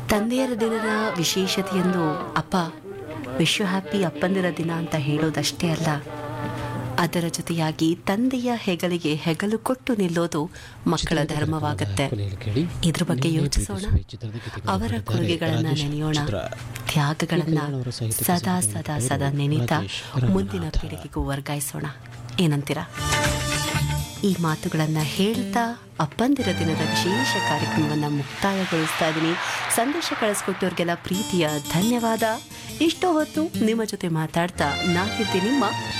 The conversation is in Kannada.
ತಂದೆಯರ ದಿನದ ವಿಶೇಷತೆಯೆಂದು ಅಪ್ಪ ವಿಶ್ವ ಹ್ಯಾಪಿ ಅಪ್ಪಂದಿರ ದಿನ ಅಂತ ಹೇಳೋದಷ್ಟೇ ಅಲ್ಲ ಅದರ ಜೊತೆಯಾಗಿ ತಂದೆಯ ಹೆಗಲಿಗೆ ಹೆಗಲು ಕೊಟ್ಟು ನಿಲ್ಲೋದು ಮಕ್ಕಳ ಧರ್ಮವಾಗುತ್ತೆ ಇದ್ರ ಬಗ್ಗೆ ಯೋಚಿಸೋಣ ಅವರ ಕೊಡುಗೆಗಳನ್ನ ನೆನೆಯೋಣ ತ್ಯಾಗಗಳನ್ನ ಸದಾ ಸದಾ ಸದಾ ನೆನೀತಾ ಮುಂದಿನ ಪೀಳಿಗೆಗೂ ವರ್ಗಾಯಿಸೋಣ ಏನಂತೀರಾ ಈ ಮಾತುಗಳನ್ನ ಹೇಳ್ತಾ ಅಪ್ಪಂದಿರ ದಿನದ ವಿಶೇಷ ಕಾರ್ಯಕ್ರಮವನ್ನ ಮುಕ್ತಾಯಗೊಳಿಸ್ತಾ ಇದ್ದೀನಿ ಸಂದೇಶ ಕಳಿಸ್ಕೊಟ್ಟವ್ರಿಗೆಲ್ಲ ಪ್ರೀತಿಯ ಧನ್ಯವಾದ ಇಷ್ಟೋ ಹೊತ್ತು ನಿಮ್ಮ ಜೊತೆ ಮಾತಾಡ್ತಾ ನಾನಿದ್ದೆ ನಿಮ್ಮ